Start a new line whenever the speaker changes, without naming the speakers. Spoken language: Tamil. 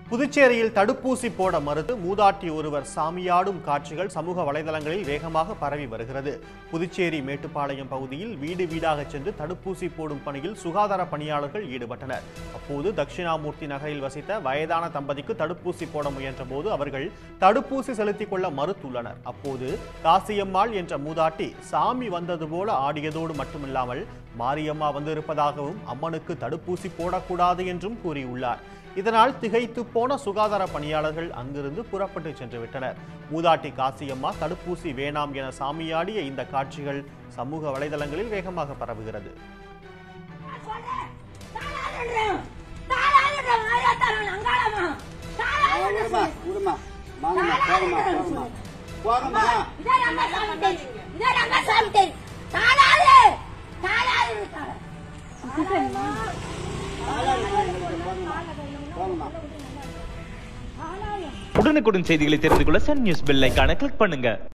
புதுச்சேரியில் தடுப்பூசி போட மறுத்து மூதாட்டி ஒருவர் சாமியாடும் காட்சிகள் சமூக வலைதளங்களில் வேகமாக பரவி வருகிறது புதுச்சேரி மேட்டுப்பாளையம் பகுதியில் வீடு வீடாக சென்று தடுப்பூசி போடும் பணியில் சுகாதார பணியாளர்கள் ஈடுபட்டனர் அப்போது தட்சிணாமூர்த்தி நகரில் வசித்த வயதான தம்பதிக்கு தடுப்பூசி போட முயன்றபோது அவர்கள் தடுப்பூசி செலுத்திக் கொள்ள மறுத்துள்ளனர் அப்போது காசியம்மாள் என்ற மூதாட்டி சாமி வந்தது போல ஆடியதோடு மட்டுமில்லாமல் மாரியம்மா வந்திருப்பதாகவும் அம்மனுக்கு தடுப்பூசி போடக்கூடாது என்றும் கூறியுள்ளார் இதனால் திகைத்து போன சுகாதார பணியாளர்கள் அங்கிருந்து புறப்பட்டு சென்று விட்டனர் மூதாட்டி காசியம்மா தடுப்பூசி வேணாம் என சாமியாடிய இந்த காட்சிகள் சமூக வலைதளங்களில் வேகமாக பரவுகிறது
விடுமா விடுமா வாங்கம்மா போகமா போகமா போகமா போகமா
உடனுக்குடன் செய்திகளை தெரிந்து கொள்ள சன் நியூஸ் பெல் ஐகானை கிளிக் பண்ணுங்க